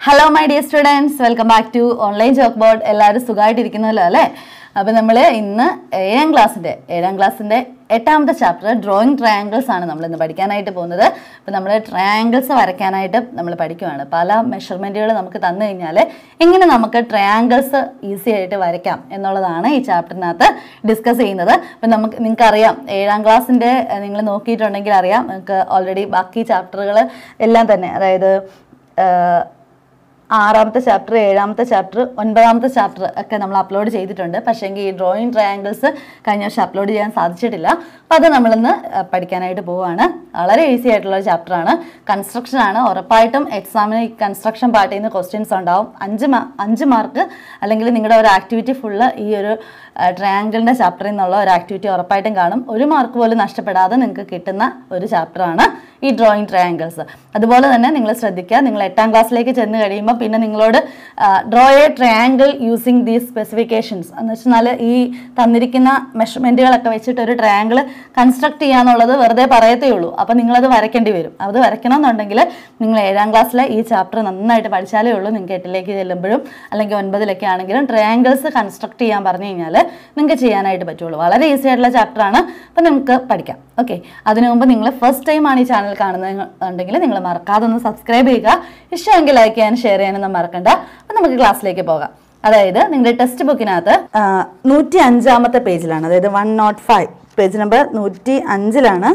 Hello my dear students welcome back to online joke board എല്ലാവരും സുഖമായിട്ടിരിക്കുന്നല്ലോ അല്ലേ അപ്പോൾ നമ്മൾ ഇന്ന് ഏഴാം ക്ലാസ്സിൻ്റെ ഏഴാം ക്ലാസ്സിൻ്റെ എട്ടാമത്തെ ചാപ്റ്റർ ഡ്രോയിങ് ട്രയാങ്കിൾസ് ആണ് നമ്മൾ ഇന്ന് പഠിക്കാനായിട്ട് പോകുന്നത് അപ്പോൾ നമ്മൾ ട്രയാങ്കിൾസ് വരയ്ക്കാനായിട്ട് നമ്മൾ പഠിക്കുവാണ് പല മെഷർമെൻറ്റുകൾ നമുക്ക് തന്നു കഴിഞ്ഞാൽ എങ്ങനെ നമുക്ക് ട്രയാങ്കിൾസ് ഈസി ആയിട്ട് വരയ്ക്കാം എന്നുള്ളതാണ് ഈ ചാപ്റ്ററിനകത്ത് ഡിസ്കസ് ചെയ്യുന്നത് അപ്പം നമുക്ക് നിങ്ങൾക്കറിയാം ഏഴാം ക്ലാസ്സിൻ്റെ നിങ്ങൾ നോക്കിയിട്ടുണ്ടെങ്കിൽ അറിയാം നിങ്ങൾക്ക് ഓൾറെഡി ബാക്കി ചാപ്റ്ററുകൾ എല്ലാം തന്നെ അതായത് ആഹ്, ആറാമത്തെ ചാപ്റ്റർ ഏഴാമത്തെ ചാപ്റ്റർ ഒൻപതാമത്തെ ചാപ്റ്റർ ഒക്കെ നമ്മൾ അപ്ലോഡ് ചെയ്തിട്ടുണ്ട് പക്ഷേങ്കിൽ ഈ ഡ്രോയിങ് ട്രയാങ്കിൾസ് കഴിഞ്ഞ വർഷം അപ്ലോഡ് ചെയ്യാൻ സാധിച്ചിട്ടില്ല അപ്പോൾ അത് നമ്മളിന്ന് ആ, പഠിക്കാനായിട്ട് പോവുകയാണ് വളരെ ഈസി ആയിട്ടുള്ള ഒരു ചാപ്റ്ററാണ് കൺസ്ട്രക്ഷൻ ആണ് ഉറപ്പായിട്ടും എക്സാമിന് ഈ കൺസ്ട്രക്ഷൻ പാർട്ടിൽ നിന്ന് ക്വസ്റ്റ്യൻസ് ഉണ്ടാവും അഞ്ച് മാ അഞ്ച് മാർക്ക് അല്ലെങ്കിൽ നിങ്ങളുടെ ഒരു ആക്ടിവിറ്റി ഫുള്ള് ഈ ഒരു ട്രയാങ്കിളിൻ്റെ ചാപ്റ്ററിൽ നിന്നുള്ള ഒരു ആക്ടിവിറ്റി ഉറപ്പായിട്ടും കാണും ഒരു മാർക്ക് പോലും നഷ്ടപ്പെടാതെ നിങ്ങൾക്ക് കിട്ടുന്ന ഒരു ചാപ്റ്ററാണ് ഈ ഡ്രോയിങ് ട്രയാങ്കിൾസ് അതുപോലെ തന്നെ നിങ്ങൾ ശ്രദ്ധിക്കുക നിങ്ങൾ എട്ടാം ക്ലാസ്സിലേക്ക് ചെന്ന് കഴിയുമ്പോൾ പിന്നെ നിങ്ങളോട് draw a triangle using these specifications എന്ന് വെച്ചാൽ ഈ തന്നിരിക്കുന്ന മെഷർമെൻറ്റുകളൊക്കെ വെച്ചിട്ട് ഒരു ട്രയാങ്കിൾ കൺസ്ട്രക്ട് ചെയ്യാന്നുള്ളത് വെറുതെ പറയത്തേ ഉള്ളൂ അപ്പോൾ നിങ്ങളത് വരയ്ക്കേണ്ടി വരും അത് വരയ്ക്കണമെന്നുണ്ടെങ്കിൽ നിങ്ങൾ ഏഴാം ക്ലാസ്സിലെ ഈ ചാപ്റ്റർ നന്നായിട്ട് പഠിച്ചാലേ ഉള്ളൂ നിങ്ങൾക്ക് എട്ടിലേക്ക് ചെല്ലുമ്പോഴും അല്ലെങ്കിൽ ഒൻപതിലൊക്കെ ആണെങ്കിലും ട്രയാങ്കിൾസ് കൺസ്ട്രക്ട് ചെയ്യാൻ പറഞ്ഞു കഴിഞ്ഞാൽ നിങ്ങൾക്ക് ചെയ്യാനായിട്ട് പറ്റുള്ളൂ വളരെ ഈസി ആയിട്ടുള്ള ചാപ്റ്ററാണ് അപ്പം നമുക്ക് പഠിക്കാം ഓക്കെ അതിനു മുമ്പ് നിങ്ങൾ ഫസ്റ്റ് ടൈം ആണ് ഈ ചാനൽ കാണുന്നുണ്ടെങ്കിൽ നിങ്ങൾ മറക്കാതെ ഒന്ന് സബ്സ്ക്രൈബ് ചെയ്യുക ഇഷ്ടമെങ്കിൽ ലൈക്ക് ചെയ്യാനും ഷെയർ ചെയ്യാനൊന്നും മറക്കണ്ട അപ്പം നമുക്ക് ക്ലാസ്സിലേക്ക് പോകാം അതായത് നിങ്ങളുടെ ടെക്സ്റ്റ് ബുക്കിനകത്ത് നൂറ്റി അഞ്ചാമത്തെ പേജിലാണ് അതായത് one nought five page number നൂറ്റി അഞ്ചിലാണ്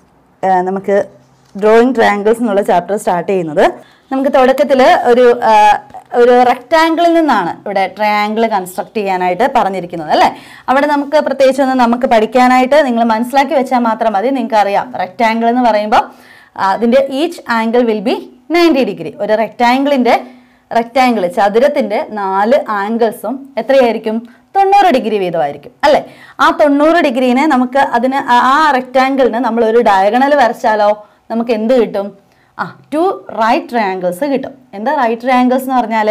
ആ, നമുക്ക് ഡ്രോയിങ് ട്രയാങ്കിൾസ് എന്നുള്ള ചാപ്റ്റർ സ്റ്റാർട്ട് ചെയ്യുന്നത് നമുക്ക് തുടക്കത്തിൽ ഒരു ആ, ഒരു റെക്റ്റാങ്കിളിൽ നിന്നാണ് ഇവിടെ ട്രയാങ്കിൾ കൺസ്ട്രക്ട് ചെയ്യാനായിട്ട് പറഞ്ഞിരിക്കുന്നത് അല്ലേ അവിടെ നമുക്ക് പ്രത്യേകിച്ച് ഒന്നും നമുക്ക് പഠിക്കാനായിട്ട് നിങ്ങൾ മനസ്സിലാക്കി വെച്ചാൽ മാത്രം മതി നിങ്ങൾക്ക് അറിയാം റെക്റ്റാങ്കിൾ എന്ന് പറയുമ്പോൾ അതിൻ്റെ each angle will be ninety degree ഒരു റെക്റ്റാങ്കിളിൻ്റെ റെക്റ്റാങ്കിൾ ചതുരത്തിൻ്റെ നാല് ആംഗിൾസും എത്രയായിരിക്കും തൊണ്ണൂറ് ഡിഗ്രി വീതമായിരിക്കും അല്ലേ ആ തൊണ്ണൂറ് ഡിഗ്രീനെ നമുക്ക് അതിന് ആ- ആ റെക്റ്റാങ്കിളിന് നമ്മൾ ഒരു ഡയഗണൽ വരച്ചാലോ നമുക്ക് എന്ത് കിട്ടും ആ ടു റൈറ്റ് ട്രയാങ്കിൾസ് കിട്ടും എന്താ റൈറ്റ് ട്രയാങ്കിൾസ് എന്ന് പറഞ്ഞാൽ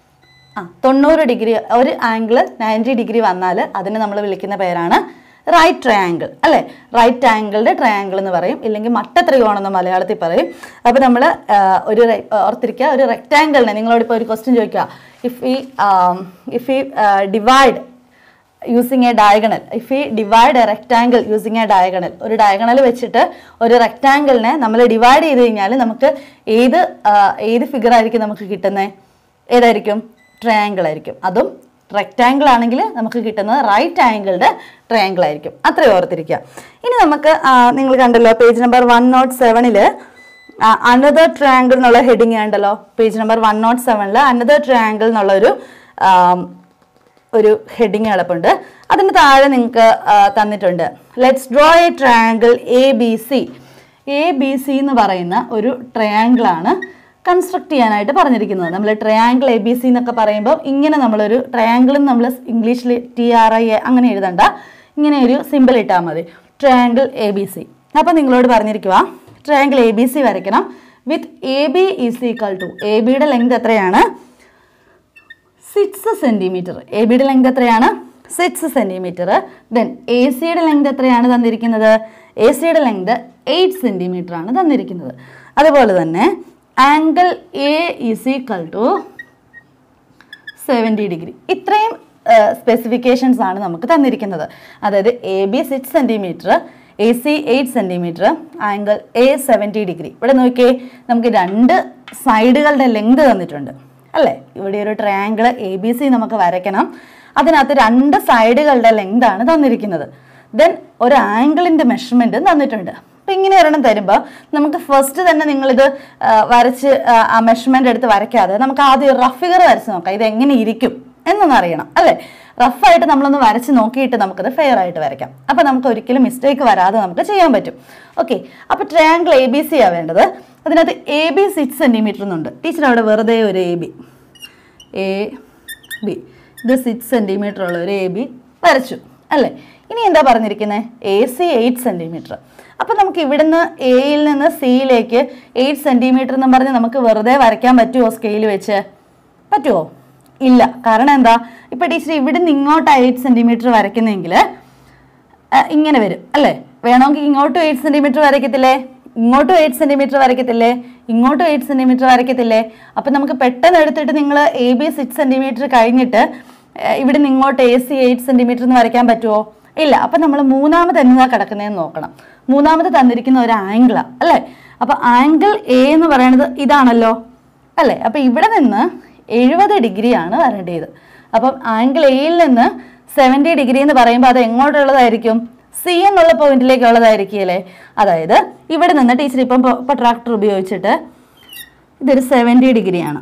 ആ തൊണ്ണൂറ് ഡിഗ്രി ഒരു ആംഗിൾ നയൻറ്റി ഡിഗ്രി വന്നാൽ അതിനെ നമ്മൾ വിളിക്കുന്ന പേരാണ് റൈറ്റ് ട്രയാങ്കിൾ അല്ലേ റൈറ്റ് ആംഗിളിൻ്റെ ട്രയാങ്കിൾ എന്ന് പറയും ഇല്ലെങ്കിൽ മട്ട ത്രികോണം എന്ന് മലയാളത്തിൽ പറയും അപ്പോൾ നമ്മൾ ഒരു re- ഓർത്തിരിക്കുക ഒരു റെക്റ്റാങ്കിളിനെ നിങ്ങളോട് ഇപ്പോൾ ഒരു ക്വസ്റ്റ്യൻ ചോദിക്കുക if we if we divide using a diagonal if we divide a rectangle using a diagonal ഒരു ഡയഗണൽ വെച്ചിട്ട് ഒരു റെക്റ്റാങ്കിളിനെ നമ്മൾ ഡിവൈഡ് ചെയ്ത് കഴിഞ്ഞാൽ നമുക്ക് ഏത് ആ, ഏത് ഫിഗർ ആയിരിക്കും നമുക്ക് കിട്ടുന്നത് ഏതായിരിക്കും ട്രയാങ്കിൾ ആയിരിക്കും അതും റെക്റ്റാങ്കിൾ ആണെങ്കിൽ നമുക്ക് കിട്ടുന്നത് റൈറ്റ് ആംഗിളുടെ ട്രയാങ്കിൾ ആയിരിക്കും അത്രയും ഓർത്തിരിക്കുക ഇനി നമുക്ക് നിങ്ങൾ കണ്ടല്ലോ പേജ് നമ്പർ വൺ നോട്ട് സെവനില് അനദർ ട്രയാങ്കിൾ എന്നുള്ള ഹെഡിങ് ഉണ്ടല്ലോ പേജ് നമ്പർ വൺ നോട്ട് സെവനിൽ അനദർ ട്രയാങ്കിൾ എന്നുള്ള ഒരു ആം, ഒരു ഹെഡിങ് എളുപ്പമുണ്ട് അതിന് താഴെ നിങ്ങൾക്ക് തന്നിട്ടുണ്ട് let's draw a triangle A B C A B C എന്ന് പറയുന്ന ഒരു triangle ആണ് കൺസ്ട്രക്ട് ചെയ്യാനായിട്ട് പറഞ്ഞിരിക്കുന്നത് നമ്മൾ ട്രയാങ്കിൾ എ ബി സി എന്നൊക്കെ പറയുമ്പോൾ ഇങ്ങനെ നമ്മളൊരു ട്രയാങ്കിൾ നമ്മൾ ഇംഗ്ലീഷിൽ ടി ആർ ഐ എ അങ്ങനെ എഴുതണ്ട ഇങ്ങനെ ഒരു സിമ്പിൾ ഇട്ടാൽ മതി ട്രയാങ്കിൾ എ ബി സി അപ്പോൾ നിങ്ങളോട് പറഞ്ഞിരിക്കുക ട്രയാങ്കിൾ എ ബി സി വരയ്ക്കണം with A B is equal to A ബിയുടെ ലെങ്ത് എത്രയാണ് സിക്സ് സെൻറ്റിമീറ്റർ എ ബിയുടെ ലെങ്ത് എത്രയാണ് സിക്സ് സെൻറ്റിമീറ്റർ ദെൻ എ സിയുടെ ലെങ്ത് എത്രയാണ് തന്നിരിക്കുന്നത് എ സിയുടെ ലെങ്ത് എയ്റ്റ് സെൻറ്റിമീറ്റർ ആണ് തന്നിരിക്കുന്നത് അതുപോലെ തന്നെ angle A is equal to seventy degree ഇത്രയും സ്പെസിഫിക്കേഷൻസ് ആണ് നമുക്ക് തന്നിരിക്കുന്നത് അതായത് A B six centimetre A C eight centimetre angle A seventy degree ഇവിടെ നോക്കിയേ നമുക്ക് രണ്ട് സൈഡുകളുടെ ലെങ്ത് തന്നിട്ടുണ്ട് അല്ലേ ഇവിടെ ഒരു ട്രയാങ്കിൾ എ ബി സി നമുക്ക് വരയ്ക്കണം അതിനകത്ത് രണ്ട് സൈഡുകളുടെ ലെങ്ത് ആണ് തന്നിരിക്കുന്നത് ദെൻ ഒരു ആംഗിളിൻ്റെ മെഷർമെൻറ്റ് തന്നിട്ടുണ്ട് അപ്പം ഇങ്ങനെ ഒരെണ്ണം തരുമ്പോൾ നമുക്ക് ഫസ്റ്റ് തന്നെ നിങ്ങളിത് ആ, വരച്ച് ആ, ആ മെഷർമെൻ്റ് എടുത്ത് വരയ്ക്കാതെ നമുക്ക് ആദ്യം ഒരു റഫ് ഫിഗർ വരച്ച് നോക്കാം ഇത് എങ്ങനെ ഇരിക്കും എന്നൊന്ന് അറിയണം അല്ലേ റഫായിട്ട് നമ്മളൊന്ന് വരച്ച് നോക്കിയിട്ട് നമുക്കത് ഫെയർ ആയിട്ട് വരയ്ക്കാം അപ്പോൾ നമുക്ക് ഒരിക്കലും മിസ്റ്റേക്ക് വരാതെ നമുക്ക് ചെയ്യാൻ പറ്റും ഓക്കെ അപ്പോൾ ട്രയാങ്കിൾ എ ബി സി ആണ് വേണ്ടത് അതിനകത്ത് എ ബി സിക്സ് സെൻറ്റിമീറ്റർ എന്നുണ്ട് ടീച്ചർ അവിടെ വെറുതെ ഒരു എ ബി എ ബി ഇത് സിക്സ് സെൻറ്റിമീറ്റർ ഉള്ള ഒരു എ ബി വരച്ചു അല്ലേ ഇനി എന്താ പറഞ്ഞിരിക്കുന്നത് എ സി എയ്റ്റ് സെൻറ്റിമീറ്റർ അപ്പോൾ നമുക്ക് ഇവിടുന്ന് എയിൽ നിന്ന് സിയിലേക്ക് എയ്റ്റ് സെൻറ്റിമീറ്റർ എന്ന് പറഞ്ഞ് നമുക്ക് വെറുതെ വരയ്ക്കാൻ പറ്റുമോ സ്കെയിൽ വെച്ച് പറ്റുമോ ഇല്ല കാരണം എന്താ ഇപ്പോൾ ടീച്ചർ ഇവിടുന്ന് ഇങ്ങോട്ട് എയ്റ്റ് സെൻറ്റിമീറ്റർ വരയ്ക്കുന്നെങ്കിൽ ഇങ്ങനെ വരും അല്ലേ വേണമെങ്കിൽ ഇങ്ങോട്ടും എയ്റ്റ് സെൻറ്റിമീറ്റർ വരയ്ക്കത്തില്ലേ ഇങ്ങോട്ടും എയ്റ്റ് സെൻറ്റിമീറ്റർ വരയ്ക്കത്തില്ലേ ഇങ്ങോട്ടും എയ്റ്റ് സെൻറ്റിമീറ്റർ വരയ്ക്കത്തില്ലേ അപ്പം നമുക്ക് പെട്ടെന്ന് എടുത്തിട്ട് നിങ്ങൾ എ ബി സിക്സ് സെൻറ്റിമീറ്റർ കഴിഞ്ഞിട്ട് ഏഹ്, ഇവിടെ നിന്ന് ഇങ്ങോട്ട് എ സി എയ്റ്റ് സെൻറ്റിമീറ്റർ എന്ന് വരയ്ക്കാൻ പറ്റുമോ ഇല്ല അപ്പം നമ്മൾ മൂന്നാമത് എന്നതാ കിടക്കുന്നതെന്ന് നോക്കണം മൂന്നാമത് തന്നിരിക്കുന്ന ഒരു ആംഗിളാണ് അല്ലേ അപ്പം ആംഗിൾ എ എന്ന് പറയുന്നത് ഇതാണല്ലോ അല്ലേ അപ്പം ഇവിടെ നിന്ന് എഴുപത് ഡിഗ്രിയാണ് വരേണ്ടത് അപ്പം ആംഗിൾ എയിൽ നിന്ന് സെവൻറ്റി ഡിഗ്രി എന്ന് പറയുമ്പോൾ അത് എങ്ങോട്ടുള്ളതായിരിക്കും സി എന്നുള്ള പോയിന്റിലേക്കുള്ളതായിരിക്കുമല്ലേ അതായത് ഇവിടെ നിന്ന് ടീച്ചർ ഇപ്പം ട്രാക്ടർ ഉപയോഗിച്ചിട്ട് ഇതൊരു സെവൻറ്റി ഡിഗ്രിയാണ്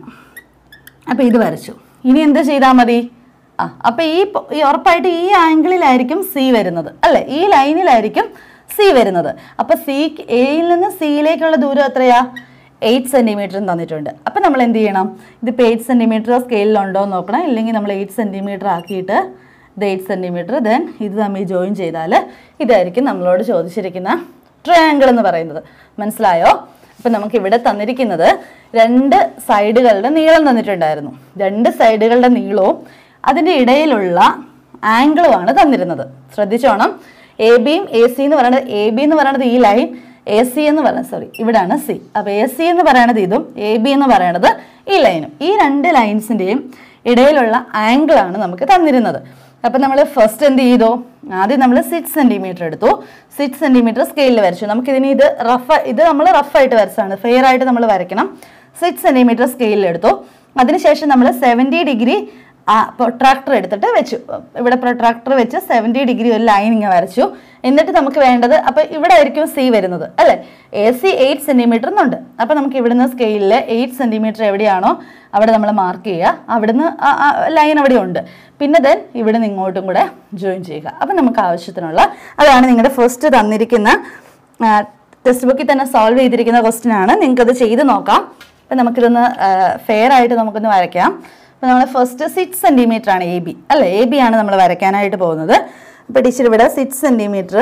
അപ്പോൾ ഇത് വരച്ചു ഇനി എന്ത് ചെയ്താൽ മതി ആ അപ്പോൾ ഈ പോ- ഈ ഉറപ്പായിട്ട് ഈ ആംഗിളിലായിരിക്കും സി വരുന്നത് അല്ലേ ഈ ലൈനിലായിരിക്കും സി വരുന്നത് അപ്പോൾ സി എയിൽ നിന്ന് സിയിലേക്കുള്ള ദൂരം എത്രയാ എയ്റ്റ് സെൻറ്റിമീറ്റർ തന്നിട്ടുണ്ട് അപ്പം നമ്മൾ എന്ത് ചെയ്യണം ഇതിപ്പോൾ എയ്റ്റ് സെൻറ്റിമീറ്റർ സ്കെയിലുണ്ടോ എന്ന് നോക്കണം ഇല്ലെങ്കിൽ നമ്മൾ എയ്റ്റ് സെൻറ്റിമീറ്റർ ആക്കിയിട്ട് ഇത് എയ്റ്റ് സെൻറ്റിമീറ്റർ ദെൻ ഇത് തമ്മിൽ ജോയിൻ ചെയ്താൽ ഇതായിരിക്കും നമ്മളോട് ചോദിച്ചിരിക്കുന്ന ട്രയാങ്കിൾ എന്ന് പറയുന്നത് മനസ്സിലായോ അപ്പം നമുക്ക് ഇവിടെ തന്നിരിക്കുന്നത് രണ്ട് സൈഡുകളുടെ നീളം തന്നിട്ടുണ്ടായിരുന്നു രണ്ട് സൈഡുകളുടെ നീളവും അതിൻ്റെ ഇടയിലുള്ള ആംഗിളുമാണ് തന്നിരുന്നത് ശ്രദ്ധിച്ചോണം എ ബിയും എ സി എന്ന് പറയുന്നത് എ ബി എന്ന് പറയുന്നത് ഈ ലൈൻ എ സി എന്ന് പറയുന്നത് സോറി ഇവിടാണ് സി അപ്പോൾ എ സി എന്ന് പറയുന്നത് ഇതും എ ബി എന്ന് പറയുന്നത് ഈ ലൈനും ഈ രണ്ട് ലൈൻസിൻ്റെയും ഇടയിലുള്ള ആംഗിളാണ് നമുക്ക് തന്നിരുന്നത് അപ്പം നമ്മൾ ഫസ്റ്റ് എന്ത് ചെയ്തു ആദ്യം നമ്മൾ സിക്സ് സെൻറ്റിമീറ്റർ എടുത്തു സിക്സ് സെൻറ്റിമീറ്റർ സ്കെയിലിൽ വരച്ചു നമുക്കിതിന് ഇത് റഫ് ഇത് നമ്മൾ റഫായിട്ട് വരച്ചതാണ് ഫെയർ ആയിട്ട് നമ്മൾ വരയ്ക്കണം സിക്സ് സെൻറ്റിമീറ്റർ സ്കെയിലിൽ എടുത്തു അതിനുശേഷം നമ്മൾ സെവൻറ്റി ഡിഗ്രി ആ പ്രൊട്രാക്ടർ എടുത്തിട്ട് വെച്ചു ഇവിടെ പ്രൊട്രാക്ടർ വെച്ച് സെവൻറ്റി ഡിഗ്രി ഒരു ലൈൻ ഇങ്ങനെ വരച്ചു എന്നിട്ട് നമുക്ക് വേണ്ടത് അപ്പോൾ ഇവിടെ ആയിരിക്കും സി വരുന്നത് അല്ലേ എ സി എയ്റ്റ് സെൻറ്റിമീറ്റർ എന്നുണ്ട് അപ്പോൾ നമുക്ക് ഇവിടുന്ന് സ്കെയിലിൽ എയ്റ്റ് സെൻറ്റിമീറ്റർ എവിടെയാണോ അവിടെ നമ്മൾ മാർക്ക് ചെയ്യുക അവിടുന്ന് ലൈൻ അവിടെ ഉണ്ട് പിന്നെ ദെൻ ഇവിടെ നിന്ന് ഇങ്ങോട്ടും കൂടെ ജോയിൻ ചെയ്യുക അപ്പം നമുക്ക് ആവശ്യത്തിനുള്ള അതാണ് നിങ്ങളുടെ ഫസ്റ്റ് തന്നിരിക്കുന്ന ടെക്സ്റ്റ് ബുക്കിൽ തന്നെ സോൾവ് ചെയ്തിരിക്കുന്ന ക്വസ്റ്റ്യൻ ആണ് നിങ്ങൾക്കത് ചെയ്ത് നോക്കാം അപ്പം നമുക്കിതൊന്ന് ഫെയർ ആയിട്ട് നമുക്കൊന്ന് വരയ്ക്കാം അപ്പം നമ്മൾ ഫസ്റ്റ് സിക്സ് സെൻറ്റിമീറ്റർ ആണ് എ ബി അല്ലേ എ ബി ആണ് നമ്മൾ വരയ്ക്കാനായിട്ട് പോകുന്നത് അപ്പോൾ ടീച്ചർ ഇവിടെ സിക്സ് സെൻറ്റിമീറ്റർ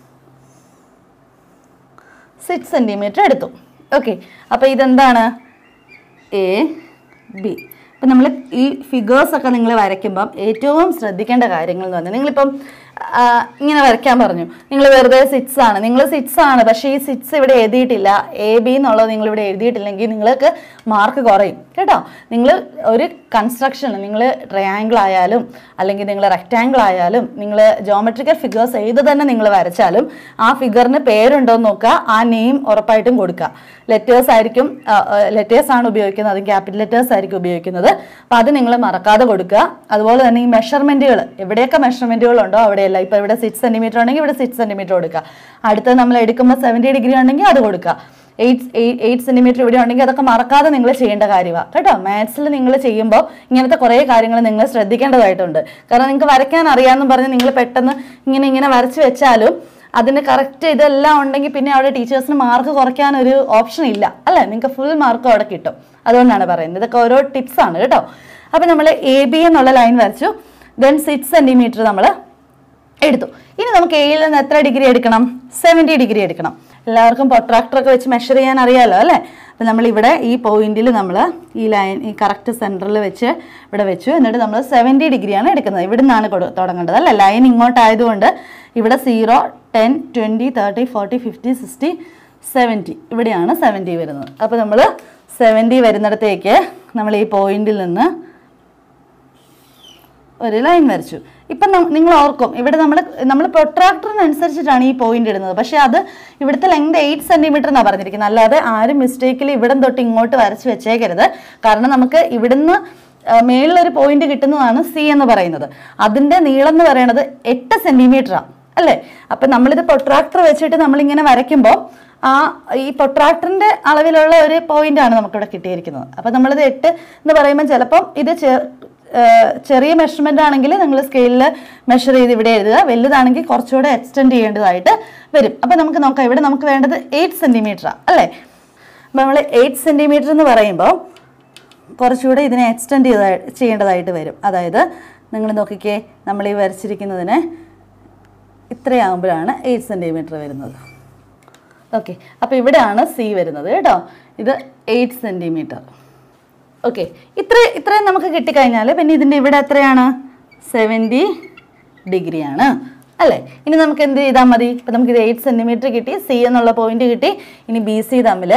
സിക്സ് സെൻറ്റിമീറ്റർ എടുത്തു ഓക്കെ അപ്പോൾ ഇതെന്താണ് എ ബി അപ്പം നമ്മൾ ഈ ഫിഗേഴ്സ് ഒക്കെ നിങ്ങൾ വരയ്ക്കുമ്പം ഏറ്റവും ശ്രദ്ധിക്കേണ്ട കാര്യങ്ങൾ എന്ന് പറഞ്ഞാൽ നിങ്ങളിപ്പം ആ, ഇങ്ങനെ വരയ്ക്കാൻ പറഞ്ഞു നിങ്ങൾ വെറുതെ സിക്സ് ആണ് നിങ്ങൾ സിക്സ് ആണ് പക്ഷേ ഈ സിക്സ് ഇവിടെ എഴുതിയിട്ടില്ല എ ബി എന്നുള്ളത് നിങ്ങൾ ഇവിടെ എഴുതിയിട്ടില്ലെങ്കിൽ നിങ്ങൾക്ക് മാർക്ക് കുറയും കേട്ടോ നിങ്ങൾ ഒരു കൺസ്ട്രക്ഷൻ നിങ്ങൾ ട്രയാങ്കിൾ ആയാലും അല്ലെങ്കിൽ നിങ്ങൾ റെക്റ്റാങ്കിൾ ആയാലും നിങ്ങൾ ജോമെട്രിക്കൽ ഫിഗേഴ്സ് ഏത് തന്നെ നിങ്ങൾ വരച്ചാലും ആ ഫിഗറിന് പേരുണ്ടോ എന്ന് നോക്കുക ആ നെയിം ഉറപ്പായിട്ടും കൊടുക്കുക ലെറ്റേഴ്സ് ആയിരിക്കും ലെറ്റേഴ്സ് ആണ് ഉപയോഗിക്കുന്നത് അതും ക്യാപിറ്റൽ ലെറ്റേഴ്സ് ആയിരിക്കും ഉപയോഗിക്കുന്നത് അപ്പോൾ അത് നിങ്ങൾ മറക്കാതെ കൊടുക്കുക അതുപോലെ തന്നെ ഈ മെഷർമെൻറ്റുകൾ എവിടെയൊക്കെ മെഷർമെൻറ്റുകൾ ഉണ്ടോ അവിടെയല്ല ഇപ്പോൾ ഇവിടെ സിക്സ് സെൻറ്റിമീറ്റർ ഉണ്ടെങ്കിൽ ഇവിടെ സിക്സ് സെൻറ്റിമീറ്റർ കൊടുക്കുക അടുത്തത് നമ്മൾ എടുക്കുമ്പോൾ സെവൻറ്റി ഡിഗ്രി ഉണ്ടെങ്കിൽ അത് കൊടുക്കുക എയ്റ്റ് എയ്റ്റ് സെൻറ്റിമീറ്റർ ഇവിടെ ഉണ്ടെങ്കിൽ അതൊക്കെ മറക്കാതെ നിങ്ങൾ ചെയ്യേണ്ട കാര്യമാണ് കേട്ടോ മാത്സിൽ നിങ്ങൾ ചെയ്യുമ്പോൾ ഇങ്ങനത്തെ കുറേ കാര്യങ്ങൾ നിങ്ങൾ ശ്രദ്ധിക്കേണ്ടതായിട്ടുണ്ട് കാരണം നിങ്ങൾക്ക് വരയ്ക്കാൻ അറിയാമെന്നും പറഞ്ഞ് നിങ്ങൾ പെട്ടെന്ന് ഇങ്ങനെ ഇങ്ങനെ വരച്ച് വെച്ചാലും അതിന് കറക്റ്റ് ഇതെല്ലാം ഉണ്ടെങ്കിൽ പിന്നെ അവിടെ ടീച്ചേഴ്സിന് മാർക്ക് കുറയ്ക്കാൻ ഒരു ഓപ്ഷൻ ഇല്ല അല്ലേ നിങ്ങൾക്ക് ഫുൾ മാർക്ക് അവിടെ കിട്ടും അതുകൊണ്ടാണ് പറയുന്നത് ഇതൊക്കെ ഓരോ ടിപ്സ് ആണ് കേട്ടോ അപ്പം നമ്മൾ എ ബി എന്നുള്ള ലൈൻ വരച്ചു ദെൻ സിക്സ് സെൻറ്റിമീറ്റർ നമ്മൾ എടുത്തു ഇനി നമുക്ക് എയിൽ നിന്ന് എത്ര ഡിഗ്രി എടുക്കണം സെവൻറ്റി ഡിഗ്രി എടുക്കണം എല്ലാവർക്കും പൊട്രാക്ടറൊക്കെ വെച്ച് മെഷർ ചെയ്യാൻ അറിയാമല്ലോ അല്ലേ അപ്പം നമ്മൾ ഇവിടെ ഈ പോയിന്റിൽ നമ്മൾ ഈ ലൈൻ ഈ കറക്റ്റ് സെൻറ്ററിൽ വെച്ച് ഇവിടെ വെച്ചു എന്നിട്ട് നമ്മൾ സെവൻറ്റി ഡിഗ്രിയാണ് എടുക്കുന്നത് ഇവിടെ നിന്നാണ് കൊടു- തുടങ്ങേണ്ടത് അല്ലേ ലൈൻ ഇങ്ങോട്ടായതുകൊണ്ട് ഇവിടെ zero ten twenty thirty forty fifty sixty seventy ഇവിടെയാണ് സെവൻറ്റി വരുന്നത് അപ്പോൾ നമ്മൾ സെവൻറ്റി വരുന്നിടത്തേക്ക് നമ്മൾ ഈ പോയിന്റിൽ നിന്ന് ഒരു ലൈൻ വരച്ചു ഇപ്പം നം- നിങ്ങൾ ഓർക്കും ഇവിടെ നമ്മൾ നമ്മൾ പ്രൊട്രാക്ടറിനനുസരിച്ചിട്ടാണ് ഈ പോയിന്റ് ഇടുന്നത് പക്ഷേ അത് ഇവിടുത്തെ ലെങ്ത് എയ്റ്റ് സെൻറ്റിമീറ്റർ എന്നാണ് പറഞ്ഞിരിക്കുന്നത് അല്ലാതെ ആരും മിസ്റ്റേക്കിൽ ഇവിടം തൊട്ട് ഇങ്ങോട്ട് വരച്ച് വെച്ചേക്കരുത് കാരണം നമുക്ക് ഇവിടുന്ന് ആ, മേളിലൊരു പോയിന്റ് കിട്ടുന്നതാണ് സി എന്ന് പറയുന്നത് അതിൻ്റെ നീളം എന്ന് പറയുന്നത് എട്ട് സെൻറ്റിമീറ്ററാണ് അല്ലേ അപ്പം നമ്മളിത് പ്രൊട്രാക്ടർ വെച്ചിട്ട് നമ്മളിങ്ങനെ വരയ്ക്കുമ്പോൾ ആ ഈ പ്രൊട്രാക്ടറിൻ്റെ അളവിലുള്ള ഒരു പോയിന്റ് ആണ് നമുക്കിവിടെ കിട്ടിയിരിക്കുന്നത് അപ്പം നമ്മളിത് എട്ട് എന്ന് പറയുമ്പോൾ ചിലപ്പം ഇത് ചെ- ഏഹ് ചെറിയ മെഷർമെൻ്റ് ആണെങ്കിൽ നിങ്ങൾ സ്കെയിലിൽ മെഷർ ചെയ്ത് ഇവിടെ എഴുതുക വലുതാണെങ്കിൽ കുറച്ചുകൂടെ എക്സ്റ്റെൻഡ് ചെയ്യേണ്ടതായിട്ട് വരും അപ്പം നമുക്ക് നോക്കാം ഇവിടെ നമുക്ക് വേണ്ടത് എയ്റ്റ് സെൻറ്റിമീറ്ററാണ് അല്ലേ അപ്പം നമ്മൾ എയ്റ്റ് സെൻറ്റിമീറ്റർ എന്ന് പറയുമ്പോൾ കുറച്ചുകൂടെ ഇതിനെ എക്സ്റ്റെൻഡ് ചെയ്ത ചെയ്യേണ്ടതായിട്ട് വരും അതായത് നിങ്ങൾ നോക്കിക്കേ നമ്മൾ ഈ വരച്ചിരിക്കുന്നതിന് ഇത്രയാകുമ്പോഴാണ് എയ്റ്റ് സെൻറ്റിമീറ്റർ വരുന്നത് ഓക്കെ അപ്പോൾ ഇവിടെയാണ് സി വരുന്നത് കേട്ടോ ഇത് എയ്റ്റ് സെൻറ്റിമീറ്റർ ഓക്കെ ഇത്ര ഇത്രയും നമുക്ക് കിട്ടിക്കഴിഞ്ഞാൽ പിന്നെ ഇതിൻ്റെ ഇവിടെ എത്രയാണ് സെവൻറ്റി ഡിഗ്രിയാണ് അല്ലേ ഇനി നമുക്ക് എന്ത് ചെയ്താൽ മതി ഇപ്പം നമുക്ക് ഇത് എയ്റ്റ് സെൻറ്റിമീറ്റർ കിട്ടി സി എന്നുള്ള പോയിന്റ് കിട്ടി ഇനി ബി സി തമ്മിൽ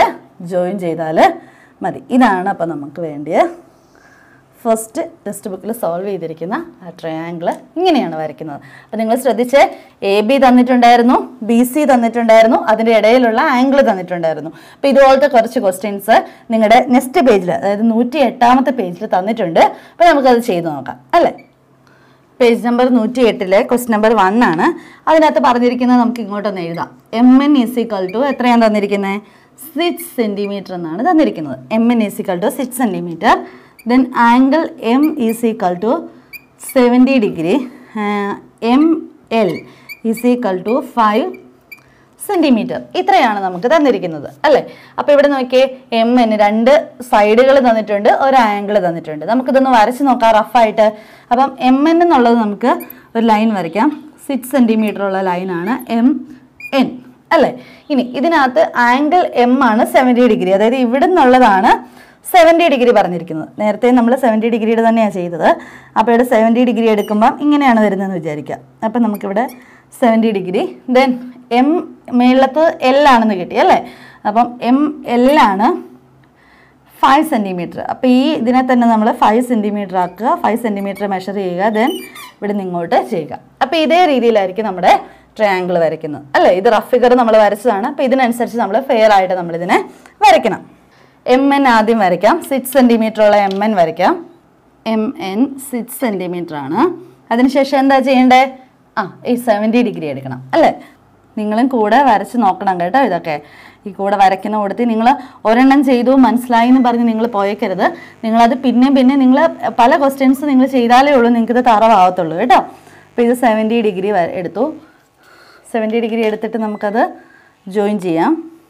ജോയിൻ ചെയ്താൽ മതി ഇതാണ് അപ്പോൾ നമുക്ക് വേണ്ടിയ ഫസ്റ്റ് ടെക്സ്റ്റ് ബുക്കിൽ സോൾവ് ചെയ്തിരിക്കുന്ന ആ ട്രയാങ്കിൾ ഇങ്ങനെയാണ് വരയ്ക്കുന്നത് അപ്പോൾ നിങ്ങൾ ശ്രദ്ധിച്ച് എ ബി തന്നിട്ടുണ്ടായിരുന്നു ബി സി തന്നിട്ടുണ്ടായിരുന്നു അതിൻ്റെ ഇടയിലുള്ള ആംഗിൾ തന്നിട്ടുണ്ടായിരുന്നു അപ്പോൾ ഇതുപോലത്തെ കുറച്ച് ക്വസ്റ്റ്യൻസ് നിങ്ങളുടെ നെക്സ്റ്റ് പേജിൽ അതായത് നൂറ്റി എട്ടാമത്തെ പേജിൽ തന്നിട്ടുണ്ട് അപ്പോൾ നമുക്കത് ചെയ്ത് നോക്കാം അല്ലേ പേജ് നമ്പർ നൂറ്റി എട്ടിലെ ക്വസ്റ്റ്യൻ നമ്പർ വൺ ആണ് അതിനകത്ത് പറഞ്ഞിരിക്കുന്നത് നമുക്ക് ഇങ്ങോട്ടൊന്ന് എഴുതാം എം എൻ ഈസിക്കൽ ടു എത്രയാണ് തന്നിരിക്കുന്നത് സിക്സ് സെൻറ്റിമീറ്റർ എന്നാണ് തന്നിരിക്കുന്നത് M N is equal to six centimetre then angle M is equal to seventy degree M L is equal to five centimetre ഇത്രയാണ് നമുക്ക് തന്നിരിക്കുന്നത് അല്ലേ അപ്പോൾ ഇവിടെ നോക്കിയേ എം എൻ രണ്ട് സൈഡുകൾ തന്നിട്ടുണ്ട് ഒരു ആംഗിൾ തന്നിട്ടുണ്ട് നമുക്കിതൊന്ന് വരച്ച് നോക്കാം റഫായിട്ട് അപ്പം എം എൻ എന്നുള്ളത് നമുക്ക് ഒരു ലൈൻ വരയ്ക്കാം സിക്സ് സെൻറ്റിമീറ്റർ ഉള്ള ലൈനാണ് എം എൻ അല്ലേ ഇനി ഇതിനകത്ത് ആംഗിൾ എം ആണ് സെവൻറ്റി ഡിഗ്രി അതായത് ഇവിടെ നിന്നുള്ളതാണ് സെവൻറ്റി ഡിഗ്രി പറഞ്ഞിരിക്കുന്നത് നേരത്തെ നമ്മൾ സെവൻറ്റി ഡിഗ്രിയുടെ തന്നെയാണ് ചെയ്തത് അപ്പോൾ ഇവിടെ സെവൻറ്റി ഡിഗ്രി എടുക്കുമ്പം ഇങ്ങനെയാണ് വരുന്നതെന്ന് വിചാരിക്കുക അപ്പം നമുക്കിവിടെ സെവൻറ്റി ഡിഗ്രി ദെൻ എം മേളത്ത് എൽ ആണെന്ന് കിട്ടി അല്ലേ അപ്പം എം എല്ലാണ് ഫൈവ് സെൻറ്റിമീറ്റർ അപ്പോൾ ഈ ഇതിനെ തന്നെ നമ്മൾ ഫൈവ് സെൻറ്റിമീറ്റർ ആക്കുക ഫൈവ് സെൻറ്റിമീറ്റർ മെഷർ ചെയ്യുക ദെൻ ഇവിടെ നിന്ന് ഇങ്ങോട്ട് ചെയ്യുക അപ്പോൾ ഇതേ രീതിയിലായിരിക്കും നമ്മുടെ ട്രയാങ്കിൾ വരയ്ക്കുന്നത് അല്ലേ ഇത് റഫ് ഫിഗർ നമ്മൾ വരച്ചതാണ് അപ്പോൾ ഇതിനനുസരിച്ച് നമ്മൾ ഫെയർ ആയിട്ട് നമ്മളിതിനെ വരയ്ക്കണം എം എൻ ആദ്യം വരയ്ക്കാം സിക്സ് സെൻറ്റിമീറ്റർ ഉള്ള എം എൻ വരയ്ക്കാം എം എൻ സിക്സ് സെൻറ്റിമീറ്റർ ആണ് അതിനുശേഷം എന്താ ചെയ്യേണ്ടത് ആ ഈ സെവൻറ്റി ഡിഗ്രി എടുക്കണം അല്ലേ നിങ്ങളും കൂടെ വരച്ച് നോക്കണം കേട്ടോ ഇതൊക്കെ ഈ കൂടെ വരയ്ക്കുന്ന കൂടത്തിൽ നിങ്ങൾ ഒരെണ്ണം ചെയ്തു മനസ്സിലായി എന്ന് പറഞ്ഞ് നിങ്ങൾ പോയേക്കരുത് നിങ്ങളത് പിന്നെ പിന്നെ നിങ്ങൾ പല ക്വസ്റ്റ്യൻസ് നിങ്ങൾ ചെയ്താലേ ഉള്ളൂ നിങ്ങൾക്കിത് തറവാകത്തുള്ളൂ കേട്ടോ അപ്പോൾ ഇത് സെവൻറ്റി ഡിഗ്രി എടുത്തു സെവൻറ്റി ഡിഗ്രി എടുത്തിട്ട് നമുക്കത് ജോയിൻ ചെയ്യാം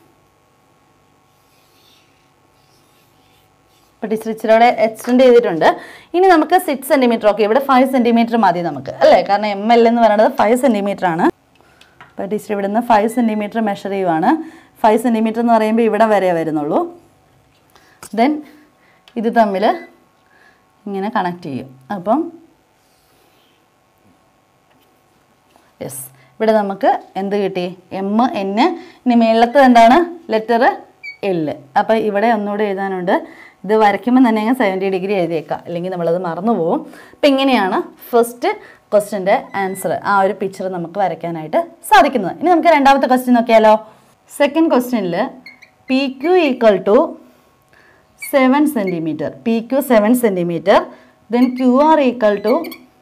ഇപ്പോൾ ടീച്ചർ ഇച്ചിരിയോടെ എക്സ്റ്റെൻഡ് ചെയ്തിട്ടുണ്ട് ഇനി നമുക്ക് സിക്സ് സെൻറ്റിമീറ്റർ ഓക്കെ ഇവിടെ ഫൈവ് സെൻറ്റിമീറ്റർ മതി നമുക്ക് അല്ലേ കാരണം എം എൽ എന്ന് പറയുന്നത് ഫൈവ് സെൻറ്റിമീറ്റർ ആണ് അപ്പോൾ ടീച്ചർ ഇവിടെ നിന്ന് ഫൈവ് സെൻറ്റിമീറ്റർ മെഷർ ചെയ്യുവാണ് ഫൈവ് സെൻറ്റിമീറ്റർ എന്ന് പറയുമ്പോൾ ഇവിടെ വരെ വരുന്നുള്ളൂ ദെൻ ഇത് തമ്മിൽ ഇങ്ങനെ കണക്ട് ചെയ്യും അപ്പം യെസ് ഇവിടെ നമുക്ക് എന്ത് കിട്ടി എം എൻ ഇനി മേളത്ത് എന്താണ് ലെറ്റർ എല് അപ്പോൾ ഇവിടെ ഒന്നുകൂടെ എഴുതാനുണ്ട് ഇത് വരയ്ക്കുമ്പോൾ തന്നെ അങ്ങ് സെവൻറ്റി ഡിഗ്രി എഴുതിയേക്കാം അല്ലെങ്കിൽ നമ്മളത് മറന്നു പോകും അപ്പം ഇങ്ങനെയാണ് ഫസ്റ്റ് ക്വസ്റ്റിൻ്റെ ആൻസർ ആ ഒരു പിക്ചർ നമുക്ക് വരയ്ക്കാനായിട്ട് സാധിക്കുന്നത് ഇനി നമുക്ക് രണ്ടാമത്തെ ക്വസ്റ്റ്യൻ നോക്കിയാലോ സെക്കൻഡ് ക്വസ്റ്റ്യനിൽ P Q equal to seven centimetre P Q seven centimetre then Q R equal to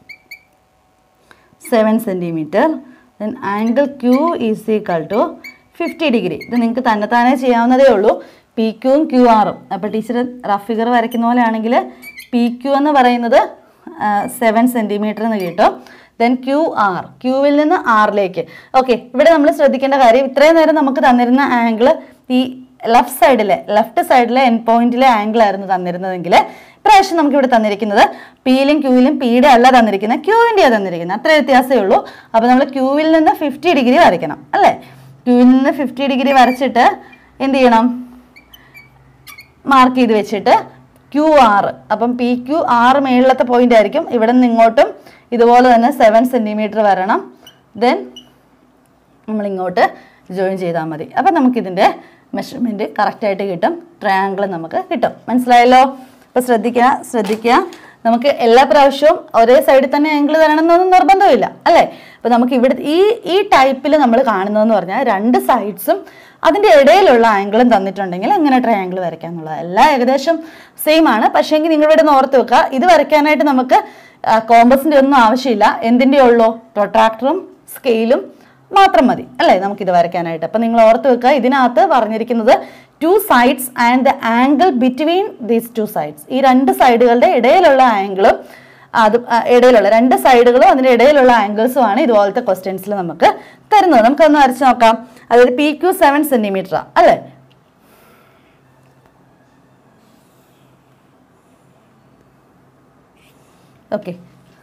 seven centimetre then angle Q is equal to fifty degree ഇത് നിങ്ങൾക്ക് തന്നെത്താനെ ചെയ്യാവുന്നതേ ഉള്ളൂ പി ക്യൂവും ക്യു ആറും അപ്പോൾ ടീച്ചർ റഫ് ഫിഗർ വരയ്ക്കുന്ന പോലെ ആണെങ്കിൽ പി ക്യു എന്ന് പറയുന്നത് സെവൻ സെൻറ്റിമീറ്റർ എന്ന് കിട്ടും ദെൻ ക്യു ആർ ക്യൂവിൽ നിന്ന് ആറിലേക്ക് ഓക്കെ ഇവിടെ നമ്മൾ ശ്രദ്ധിക്കേണ്ട കാര്യം ഇത്രയും നേരം നമുക്ക് തന്നിരുന്ന ആംഗിൾ ഈ ലെഫ്റ്റ് സൈഡിലെ ലെഫ്റ്റ് സൈഡിലെ എൻ പോയിന്റിലെ ആംഗിൾ ആയിരുന്നു തന്നിരുന്നതെങ്കിൽ ഇപ്രാവശ്യം നമുക്ക് ഇവിടെ തന്നിരിക്കുന്നത് പിയിലും ക്യൂവിലും പിയുടെ അല്ല തന്നിരിക്കുന്നത് ക്യൂവിൻ്റെയാണ് തന്നിരിക്കുന്നത് അത്ര വ്യത്യാസമേ ഉള്ളൂ അപ്പോൾ നമ്മൾ ക്യൂവിൽ നിന്ന് ഫിഫ്റ്റി ഡിഗ്രി വരയ്ക്കണം അല്ലേ ക്യൂവിൽ നിന്ന് ഫിഫ്റ്റി ഡിഗ്രി വരച്ചിട്ട് എന്ത് ചെയ്യണം മാർക്ക് ചെയ്ത് വെച്ചിട്ട് ക്യു ആറ് അപ്പം പി ക്യു ആറ് മേളിലത്തെ പോയിന്റ് ആയിരിക്കും ഇവിടെ നിന്ന് ഇങ്ങോട്ടും ഇതുപോലെ തന്നെ സെവൻ സെൻറ്റിമീറ്റർ വരണം ദെൻ നമ്മൾ ഇങ്ങോട്ട് ജോയിൻ ചെയ്താൽ മതി അപ്പം നമുക്കിതിൻ്റെ മെഷർമെൻറ്റ് കറക്റ്റായിട്ട് കിട്ടും ട്രയാങ്കിൾ നമുക്ക് കിട്ടും മനസ്സിലായല്ലോ അപ്പോൾ ശ്രദ്ധിക്കുക ശ്രദ്ധിക്കുക നമുക്ക് എല്ലാ പ്രാവശ്യവും ഒരേ സൈഡിൽ തന്നെ ആംഗിൾ തരണമെന്നൊന്നും നിർബന്ധമില്ല അല്ലേ അപ്പോൾ നമുക്ക് ഇവിടെ ഈ ഈ ടൈപ്പിൽ നമ്മൾ കാണുന്നതെന്ന് പറഞ്ഞാൽ രണ്ട് സൈഡ്സും അതിൻ്റെ ഇടയിലുള്ള ആംഗിളും തന്നിട്ടുണ്ടെങ്കിൽ എങ്ങനെ ട്രയാങ്കിൾ വരയ്ക്കാം എന്നുള്ളത് എല്ലാം ഏകദേശം സെയിം ആണ് പക്ഷേ എങ്കിൽ നിങ്ങൾ ഇവിടെ നിന്ന് ഓർത്ത് വെക്കുക ഇത് വരയ്ക്കാനായിട്ട് നമുക്ക് കോമ്പസിൻ്റെ ഒന്നും ആവശ്യമില്ല എന്തിൻ്റെ ഉള്ളൂ പ്രൊട്രാക്ടറും സ്കെയിലും മാത്രം മതി അല്ലേ നമുക്കിത് വരയ്ക്കാനായിട്ട് അപ്പം നിങ്ങൾ ഓർത്ത് വെക്കുക ഇതിനകത്ത് പറഞ്ഞിരിക്കുന്നത് two sides and the angle between these two sides ഈ രണ്ട് സൈഡുകളുടെ ഇടയിലുള്ള ആംഗിളും അത് ആ, ഇടയിലുള്ള രണ്ട് സൈഡുകളും അതിൻ്റെ ഇടയിലുള്ള ആംഗിൾസും ആണ് ഇതുപോലത്തെ ക്വസ്റ്റ്യൻസിൽ നമുക്ക് തരുന്നത് നമുക്കൊന്ന് വരച്ച് നോക്കാം അതായത് പി ക്യു സെവൻ സെൻറ്റിമീറ്റർ അല്ലേ okay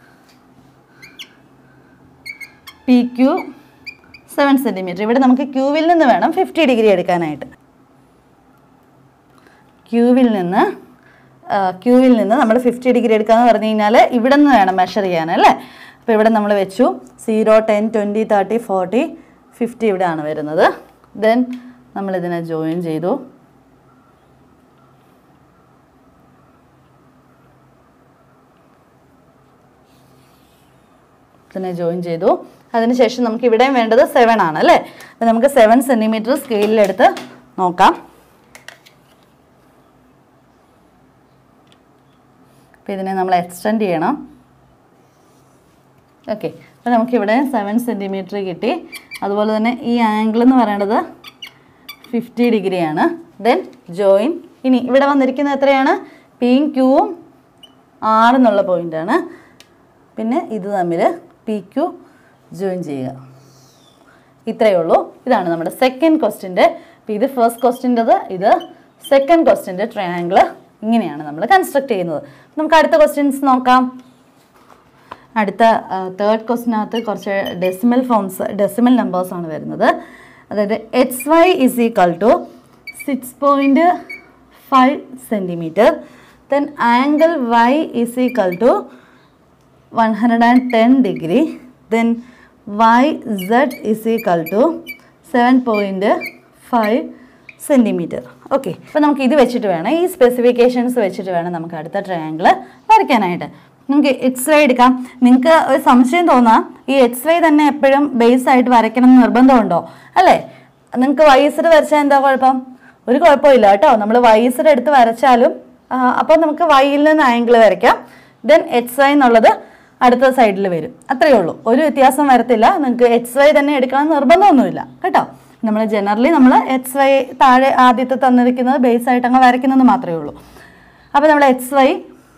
P Q seven centimetre ഇവിടെ നമുക്ക് ക്യൂവിൽ നിന്ന് വേണം ഫിഫ്റ്റി ഡിഗ്രി എടുക്കാനായിട്ട് ക്യൂവിൽ നിന്ന് ക്യൂവിൽ നിന്ന് നമ്മൾ ഫിഫ്റ്റി ഡിഗ്രി എടുക്കാന്ന് പറഞ്ഞു കഴിഞ്ഞാൽ ഇവിടെ നിന്ന് വേണം മെഷർ ചെയ്യാൻ അല്ലേ അപ്പോൾ ഇവിടെ നമ്മൾ വെച്ചു zero ten twenty thirty forty fifty ഇവിടെയാണ് വരുന്നത് ദെൻ നമ്മളിതിനെ ജോയിൻ ചെയ്തു ഇതിനെ ജോയിൻ ചെയ്തു അതിനുശേഷം നമുക്ക് ഇവിടെയും വേണ്ടത് സെവൻ ആണ് അല്ലേ അപ്പം നമുക്ക് സെവൻ സെൻറ്റിമീറ്റർ സ്കെയിലിലെടുത്ത് നോക്കാം അപ്പോൾ ഇതിനെ നമ്മൾ എക്സ്റ്റെൻഡ് ചെയ്യണം ഓക്കെ അപ്പോൾ നമുക്കിവിടെ സെവൻ സെൻറ്റിമീറ്റർ കിട്ടി അതുപോലെ തന്നെ ഈ ആംഗിൾ എന്ന് പറയുന്നത് ഫിഫ്റ്റി ഡിഗ്രിയാണ് ദെൻ ജോയിൻ ഇനി ഇവിടെ വന്നിരിക്കുന്നത് എത്രയാണ് പിയും ക്യൂവും ആറ് എന്നുള്ള പോയിൻ്റാണ് പിന്നെ ഇത് തമ്മിൽ പി ക്യു ജോയിൻ ചെയ്യുക ഇത്രയേ ഉള്ളൂ ഇതാണ് നമ്മുടെ സെക്കൻഡ് ക്വസ്റ്റിൻ്റെ അപ്പോൾ ഇത് ഫസ്റ്റ് ക്വസ്റ്റിൻ്റെത് ഇത് സെക്കൻഡ് ക്വസ്റ്റിൻ്റെ ട്രയാങ്കിൾ ഇങ്ങനെയാണ് നമ്മൾ കൺസ്ട്രക്ട് ചെയ്യുന്നത് നമുക്ക് അടുത്ത ക്വസ്റ്റ്യൻസ് നോക്കാം അടുത്ത തേർഡ് ക്വസ്റ്റിനകത്ത് കുറച്ച് ഡെസിമൽ ഫോംസ് ഡെസിമൽ നമ്പേഴ്സാണ് വരുന്നത് അതായത് X Y is equal to six point five centimetre then angle Y is equal to one hundred and ten degree then Y Z is equal to seven point five centimetre okay അപ്പോൾ നമുക്ക് ഇത് വെച്ചിട്ട് വേണം ഈ specifications വെച്ചിട്ട് വേണം നമുക്ക് അടുത്ത ട്രയാങ്കിൾ വരയ്ക്കാനായിട്ട് നമുക്ക് എക്സ് വൈ എടുക്കാം നിങ്ങൾക്ക് ഒരു സംശയം തോന്നാം ഈ എക്സ് വൈ തന്നെ എപ്പോഴും ബേസ് ആയിട്ട് വരയ്ക്കണം എന്ന് നിർബന്ധമുണ്ടോ അല്ലേ നിങ്ങൾക്ക് വൈസഡ് വരച്ചാൽ എന്താ കുഴപ്പം ഒരു കുഴപ്പമില്ല കേട്ടോ നമ്മൾ വൈസഡ് എടുത്ത് വരച്ചാലും അപ്പോൾ നമുക്ക് വൈയിൽ നിന്ന് ആംഗിൾ വരയ്ക്കാം ദെൻ എക്സ് വൈ എന്നുള്ളത് അടുത്ത സൈഡിൽ വരും അത്രയേ ഉള്ളൂ ഒരു വ്യത്യാസം വരത്തില്ല നിങ്ങൾക്ക് എക്സ് വൈ തന്നെ എടുക്കണം എന്ന് നിർബന്ധമൊന്നുമില്ല കേട്ടോ നമ്മൾ ജനറലി നമ്മൾ എക്സ് വൈ താഴെ ആദ്യത്തെ തന്നിരിക്കുന്നത് ബേസ് ആയിട്ട് അങ്ങ് വരയ്ക്കുന്നത് മാത്രമേ ഉള്ളൂ അപ്പോൾ നമ്മൾ എക്സ് വൈ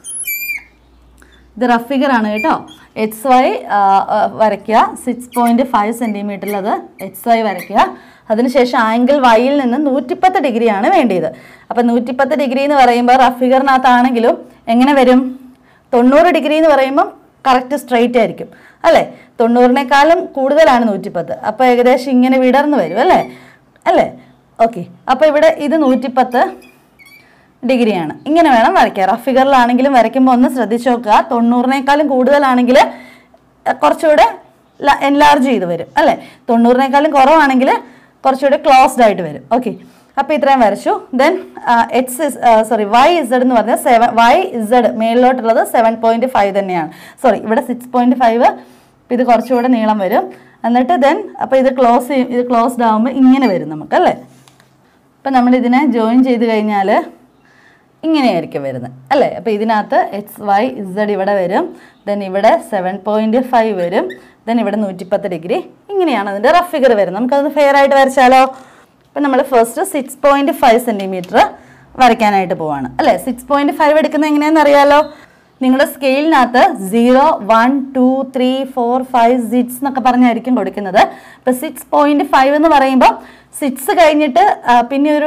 ഇത് റഫ് ഫിഗർ ആണ് കേട്ടോ എക്സ് വൈ വരയ്ക്കുക സിക്സ് പോയിൻറ്റ് ഫൈവ് സെൻറ്റിമീറ്ററിൽ അത് എക്സ് വൈ വരയ്ക്കുക അതിനുശേഷം ആംഗിൾ വൈയിൽ നിന്ന് നൂറ്റിപ്പത്ത് ഡിഗ്രിയാണ് വേണ്ടിയത് അപ്പം നൂറ്റിപ്പത്ത് ഡിഗ്രി എന്ന് പറയുമ്പോൾ റഫ് ഫിഗറിനകത്താണെങ്കിലും എങ്ങനെ വരും തൊണ്ണൂറ് ഡിഗ്രി എന്ന് പറയുമ്പം കറക്റ്റ് സ്ട്രെയിറ്റ് ആയിരിക്കും അല്ലേ തൊണ്ണൂറിനേക്കാളും കൂടുതലാണ് നൂറ്റിപ്പത്ത് അപ്പോൾ ഏകദേശം ഇങ്ങനെ വിടർന്ന് വരും അല്ലേ അല്ലേ ഓക്കെ അപ്പോൾ ഇവിടെ ഇത് നൂറ്റിപ്പത്ത് ഡിഗ്രിയാണ് ഇങ്ങനെ വേണം വരയ്ക്കാൻ റഫ് ഫിഗറിലാണെങ്കിലും വരയ്ക്കുമ്പോൾ ഒന്ന് ശ്രദ്ധിച്ച് നോക്കുക തൊണ്ണൂറിനേക്കാളും കൂടുതലാണെങ്കിൽ അഹ് കുറച്ചുകൂടെ എൻലാർജ് ചെയ്ത് വരും അല്ലേ തൊണ്ണൂറിനേക്കാളും കുറവാണെങ്കിൽ കുറച്ചുകൂടെ ക്ലോസ്ഡ് ആയിട്ട് വരും ഓക്കെ അപ്പോൾ ഇത്രയും വരച്ചു then X sorry Y Z എന്ന് പറഞ്ഞാൽ സെവൻ വൈ ഇസഡ് മേളിലോട്ടുള്ളത് സെവൻ പോയിൻറ്റ് ഫൈവ് തന്നെയാണ് സോറി ഇവിടെ സിക്സ് പോയിൻറ്റ് ഫൈവ് ഇത് കുറച്ചുകൂടെ നീളം വരും എന്നിട്ട് ദെൻ അപ്പോൾ ഇത് ക്ലോസ് ചെയ്യും ഇത് ക്ലോസ്ഡ് ആകുമ്പോൾ ഇങ്ങനെ വരും നമുക്ക് അല്ലേ അപ്പം നമ്മൾ ഇതിനെ ജോയിൻ ചെയ്ത് കഴിഞ്ഞാൽ ഇങ്ങനെയായിരിക്കും വരുന്നത് അല്ലേ അപ്പോൾ ഇതിനകത്ത് എക്സ് വൈ ഇസഡ് ഇവിടെ വരും ദെൻ ഇവിടെ സെവൻ പോയിൻറ്റ് ഫൈവ് വരും ദെൻ ഇവിടെ നൂറ്റിപ്പത്ത് ഡിഗ്രി ഇങ്ങനെയാണ് അതിൻ്റെ റഫ് ഫിഗർ വരുന്നത് നമുക്കത് ഫെയർ ആയിട്ട് വരച്ചാലോ അപ്പം നമ്മൾ first six point five centimetre വരയ്ക്കാനായിട്ട് പോവാണ് അല്ലേ സിക്സ് പോയിൻറ്റ് ഫൈവ് എടുക്കുന്നത് എങ്ങനെയാണെന്ന് അറിയാലോ നിങ്ങളുടെ സ്കെയിലിനകത്ത് zero one two three four five six എന്നൊക്കെ പറഞ്ഞായിരിക്കും കൊടുക്കുന്നത് ഇപ്പം സിക്സ് പോയിൻറ്റ് ഫൈവ് എന്ന് പറയുമ്പോൾ സിക്സ് കഴിഞ്ഞിട്ട് ആ, പിന്നെ ഒരു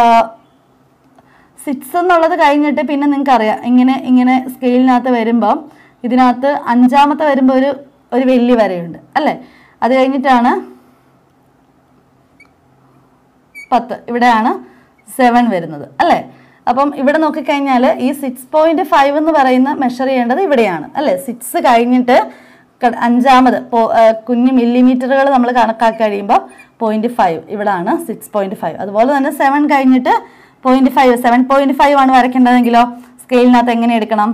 സിക്സ് എന്നുള്ളത് കഴിഞ്ഞിട്ട് പിന്നെ നിങ്ങൾക്ക് അറിയാം ഇങ്ങനെ ഇങ്ങനെ സ്കെയിലിനകത്ത് വരുമ്പോൾ ഇതിനകത്ത് അഞ്ചാമത്തെ വരുമ്പോൾ ഒരു ഒരു വലിയ വരയുണ്ട് അല്ലേ അത് കഴിഞ്ഞിട്ടാണ് പത്ത് ഇവിടെയാണ് സെവൻ വരുന്നത് അല്ലേ അപ്പം ഇവിടെ നോക്കിക്കഴിഞ്ഞാൽ ഈ സിക്സ് പോയിന്റ് ഫൈവ് എന്ന് പറയുന്ന മെഷർ ചെയ്യേണ്ടത് ഇവിടെയാണ് അല്ലേ സിക്സ് കഴിഞ്ഞിട്ട് ക- അഞ്ചാമത് പോ- ആ, കുഞ്ഞു മില്ലിമീറ്ററുകൾ നമ്മൾ കണക്കാക്കി കഴിയുമ്പോൾ പോയിന്റ് ഫൈവ് ഇവിടാണ് സിക്സ് പോയിന്റ് ഫൈവ് അതുപോലെ തന്നെ സെവൻ കഴിഞ്ഞിട്ട് point five seven point five ആണ് വരയ്ക്കേണ്ടതെങ്കിലോ സ്കെയിലിനകത്ത് എങ്ങനെ എടുക്കണം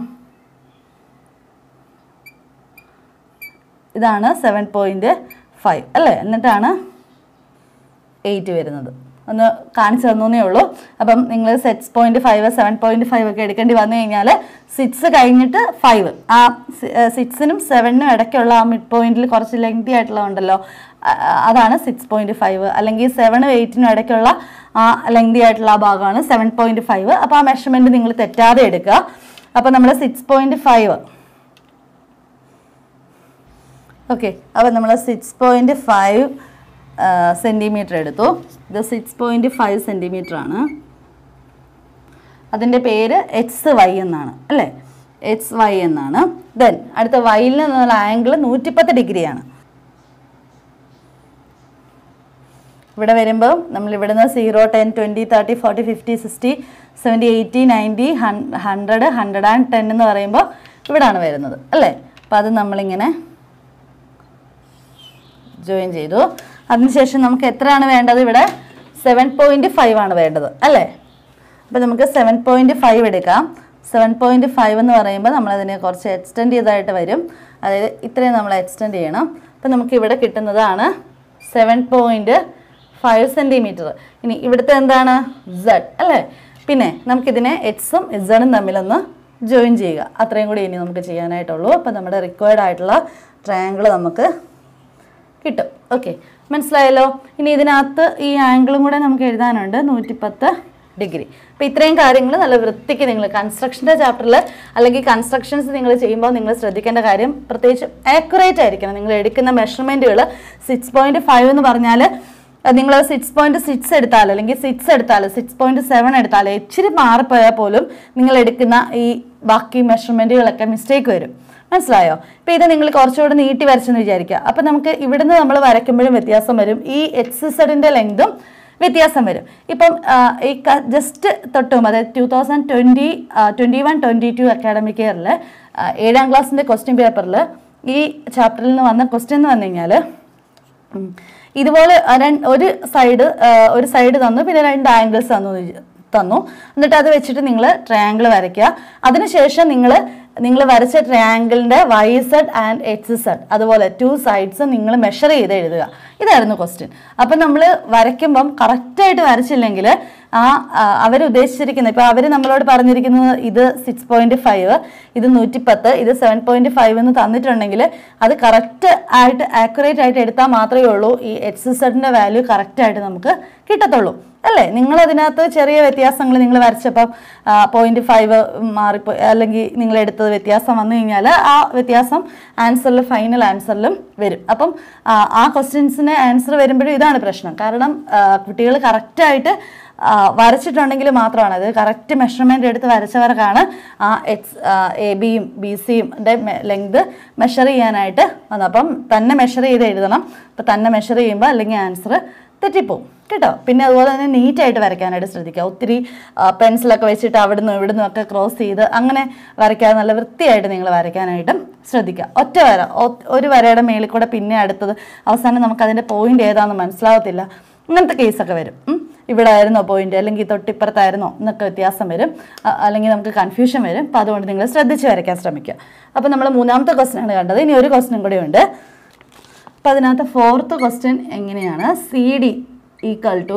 ഇതാണ് സെവൻ പോയിന്റ് ഫൈവ് അല്ലേ എന്നിട്ടാണ് എയ്റ്റ് വരുന്നത് ഒന്ന് കാണിച്ചു തന്നേ ഉള്ളൂ അപ്പം നിങ്ങൾ six point five seven point five ഒക്കെ എടുക്കേണ്ടി വന്നു കഴിഞ്ഞാൽ സിക്സ് കഴിഞ്ഞിട്ട് ഫൈവ് ആ സിക്സിനും സെവനിനും ഇടയ്ക്കുള്ള ആ മിഡ് പോയിന്റിൽ കുറച്ച് ലെങ്തി ആയിട്ടുള്ള ഉണ്ടല്ലോ ആ, അതാണ് സിക്സ് പോയിന്റ് ഫൈവ് അല്ലെങ്കിൽ സെവനും എയ്റ്റിനും ഇടയ്ക്കുള്ള ആ ലെങ്തി ആയിട്ടുള്ള ആ ഭാഗമാണ് സെവൻ പോയിന്റ് ഫൈവ് അപ്പോൾ ആ മെഷർമെൻറ്റ് നിങ്ങൾ തെറ്റാതെ എടുക്കുക അപ്പോൾ നമ്മൾ സിക്സ് പോയിന്റ് ഫൈവ് ഓക്കെ അപ്പോൾ നമ്മൾ സിക്സ് പോയിൻറ്റ് ഫൈവ് സെൻറ്റിമീറ്റർ എടുത്തു ഇത് സിക്സ് പോയിൻറ്റ് ഫൈവ് സെൻറ്റിമീറ്റർ ആണ് അതിൻ്റെ പേര് എക്സ് വൈ എന്നാണ് അല്ലേ എക്സ് വൈ എന്നാണ് ദെൻ അടുത്ത വൈയിൽ നിന്നുള്ള ആംഗിൾ നൂറ്റിപ്പത്ത് ഡിഗ്രിയാണ് ഇവിടെ വരുമ്പോൾ നമ്മൾ ഇവിടുന്ന് zero ten twenty thirty forty fifty sixty seventy eighty ninety hundred hundred and ten എന്ന് പറയുമ്പോൾ ഇവിടാണ് വരുന്നത് അല്ലേ അപ്പോൾ അത് നമ്മളിങ്ങനെ ജോയിൻ ചെയ്തു അതിനുശേഷം നമുക്ക് എത്രയാണ് വേണ്ടത് ഇവിടെ സെവൻ പോയിൻറ്റ് ഫൈവ് ആണ് വേണ്ടത് അല്ലേ അപ്പോൾ നമുക്ക് സെവൻ പോയിൻറ്റ് ഫൈവ് എടുക്കാം സെവൻ പോയിൻറ്റ് ഫൈവ് എന്ന് പറയുമ്പോൾ നമ്മളതിനെ കുറച്ച് എക്സ്റ്റെൻഡ് ചെയ്തതായിട്ട് വരും അതായത് ഇത്രയും നമ്മൾ എക്സ്റ്റെൻഡ് ചെയ്യണം അപ്പം നമുക്ക് ഇവിടെ കിട്ടുന്നതാണ് സെവൻ പോയിൻറ്റ് ഫൈവ് സെൻറ്റിമീറ്റർ ഇനി ഇവിടുത്തെ എന്താണ് സെഡ് അല്ലേ പിന്നെ നമുക്കിതിനെ എക്സും ഇസഡും തമ്മിലൊന്ന് ജോയിൻ ചെയ്യുക അത്രയും കൂടി ഇനി നമുക്ക് ചെയ്യാനായിട്ടുള്ളൂ അപ്പം നമ്മുടെ റിക്വയർഡ് ആയിട്ടുള്ള ട്രയാങ്കിൾ നമുക്ക് കിട്ടും ഓക്കെ മനസ്സിലായല്ലോ ഇനി ഇതിനകത്ത് ഈ ആംഗിളും കൂടെ നമുക്ക് എഴുതാനുണ്ട് നൂറ്റിപ്പത്ത് ഡിഗ്രി അപ്പോൾ ഇത്രയും കാര്യങ്ങൾ നല്ല വൃത്തിക്ക് നിങ്ങൾ കൺസ്ട്രക്ഷൻ്റെ ചാപ്റ്ററിൽ അല്ലെങ്കിൽ കൺസ്ട്രക്ഷൻസ് നിങ്ങൾ ചെയ്യുമ്പോൾ നിങ്ങൾ ശ്രദ്ധിക്കേണ്ട കാര്യം പ്രത്യേകിച്ച് ആക്യുറേറ്റ് ആയിരിക്കണം നിങ്ങൾ എടുക്കുന്ന മെഷർമെൻറ്റുകൾ സിക്സ് പോയിൻറ്റ് ഫൈവ് എന്ന് പറഞ്ഞാൽ നിങ്ങൾ സിക്സ് പോയിന്റ് സിക്സ് എടുത്താൽ അല്ലെങ്കിൽ സിക്സ് എടുത്താൽ സിക്സ് പോയിന്റ് സെവൻ എടുത്താൽ ഇച്ചിരി മാറിപ്പോയാൽ പോലും നിങ്ങൾ എടുക്കുന്ന ഈ ബാക്കി മെഷർമെൻറ്റുകളൊക്കെ മിസ്റ്റേക്ക് വരും മനസ്സിലായോ ഇപ്പം ഇത് നിങ്ങൾ കുറച്ചുകൂടെ നീട്ടി വരച്ചെന്ന് വിചാരിക്കുക അപ്പം നമുക്ക് ഇവിടുന്ന് നമ്മൾ വരയ്ക്കുമ്പോഴും വ്യത്യാസം വരും ഈ എക്സ് സെഡിൻ്റെ ലെങ്തും വ്യത്യാസം വരും ഇപ്പം ആ, ഈ ജസ്റ്റ് തൊട്ടും അതായത് two thousand twenty twenty one twenty two academic ഇയറിൽ ഏഴാം ക്ലാസ്സിൻ്റെ ക്വസ്റ്റ്യൻ പേപ്പറിൽ ഈ ചാപ്റ്ററിൽ നിന്ന് വന്ന ക്വസ്റ്റ്യൻ എന്ന് പറഞ്ഞു കഴിഞ്ഞാൽ ഉം. ഇതുപോലെ രണ്ട് ഒരു സൈഡ് ഒരു സൈഡ് തന്നു പിന്നെ രണ്ട് ആംഗിൾസ് തന്നു എന്ന് വിചാ- തന്നു എന്നിട്ട് അത് വെച്ചിട്ട് നിങ്ങൾ ട്രയാങ്കിൾ വരയ്ക്കുക അതിനുശേഷം നിങ്ങൾ നിങ്ങൾ വരച്ച ട്രയാങ്കിളിൻ്റെ Y Z and X Z അതുപോലെ ടു സൈഡ്സ് നിങ്ങൾ മെഷർ ചെയ്ത് എഴുതുക ഇതായിരുന്നു ക്വസ്റ്റ്യൻ അപ്പം നമ്മൾ വരയ്ക്കുമ്പം കറക്റ്റായിട്ട് വരച്ചില്ലെങ്കിൽ ആ അവർ ഉദ്ദേശിച്ചിരിക്കുന്നത് ഇപ്പോൾ അവർ നമ്മളോട് പറഞ്ഞിരിക്കുന്നത് ഇത് സിക്സ് പോയിന്റ് ഫൈവ് ഇത് നൂറ്റിപ്പത്ത് ഇത് സെവൻ പോയിന്റ് ഫൈവ് എന്ന് തന്നിട്ടുണ്ടെങ്കിൽ അത് കറക്റ്റ് ആയിട്ട് ആക്യുറേറ്റ് ആയിട്ട് എടുത്താൽ മാത്രമേ ഉള്ളൂ ഈ എക്സ് സെഡിൻ്റെ വാല്യൂ കറക്റ്റായിട്ട് നമുക്ക് കിട്ടത്തുള്ളൂ അല്ലേ നിങ്ങൾ അതിനകത്ത് ചെറിയ വ്യത്യാസങ്ങൾ നിങ്ങൾ വരച്ചപ്പം പോയിന്റ് ഫൈവ് മാറിപ്പോയി അല്ലെങ്കിൽ നിങ്ങൾ എടുത്തത് വ്യത്യാസം വന്നു കഴിഞ്ഞാൽ ആ വ്യത്യാസം ആൻസറിൽ ഫൈനൽ ആൻസറിലും വരും അപ്പം ആ, ആ ക്വസ്റ്റ്യൻസിന് ആൻസർ വരുമ്പോഴും ഇതാണ് പ്രശ്നം കാരണം കുട്ടികൾ കറക്റ്റായിട്ട് വരച്ചിട്ടുണ്ടെങ്കിൽ മാത്രമാണ് അത് കറക്റ്റ് മെഷർമെൻ്റ് എടുത്ത് വരച്ചവർക്കാണ് ആ എക്സ് എ ബിയും ബി സിയും ലെങ്ത് മെഷർ ചെയ്യാനായിട്ട് വന്നത് അപ്പം തന്നെ മെഷർ ചെയ്ത് എഴുതണം അപ്പം തന്നെ മെഷർ ചെയ്യുമ്പോൾ അല്ലെങ്കിൽ ആൻസർ തെറ്റിപ്പോവും കേട്ടോ പിന്നെ അതുപോലെ തന്നെ നീറ്റായിട്ട് വരയ്ക്കാനായിട്ട് ശ്രദ്ധിക്കുക ഒത്തിരി പെൻസിലൊക്കെ വെച്ചിട്ട് അവിടുന്ന് ഇവിടുന്ന് ഒക്കെ ക്രോസ് ചെയ്ത് അങ്ങനെ വരയ്ക്കാതെ നല്ല വൃത്തിയായിട്ട് നിങ്ങൾ വരയ്ക്കാനായിട്ടും ശ്രദ്ധിക്കുക ഒറ്റ വര ഒ- ഒരു വരയുടെ മേളിൽ കൂടെ പിന്നെ അടുത്തത് അവസാനം നമുക്ക് അതിൻ്റെ പോയിന്റ് ഏതാണെന്ന് മനസ്സിലാവത്തില്ല ഇങ്ങനത്തെ കേസൊക്കെ വരും ഉം. ഇവിടെ ആയിരുന്നോ പോയിന്റ് അല്ലെങ്കിൽ തൊട്ടിപ്പുറത്തായിരുന്നോ എന്നൊക്കെ വ്യത്യാസം വരും അ- അല്ലെങ്കിൽ നമുക്ക് കൺഫ്യൂഷൻ വരും അപ്പോൾ അതുകൊണ്ട് നിങ്ങൾ ശ്രദ്ധിച്ച് വരയ്ക്കാൻ ശ്രമിക്കുക അപ്പോൾ നമ്മൾ മൂന്നാമത്തെ ക്വസ്റ്റ്യൻ ആണ് കണ്ടത് ഇനി ഒരു ക്വസ്റ്റ്യൻ കൂടി ഉണ്ട് അപ്പോൾ അതിനകത്ത് ഫോർത്ത് ക്വസ്റ്റ്യൻ എങ്ങനെയാണ് C D equal to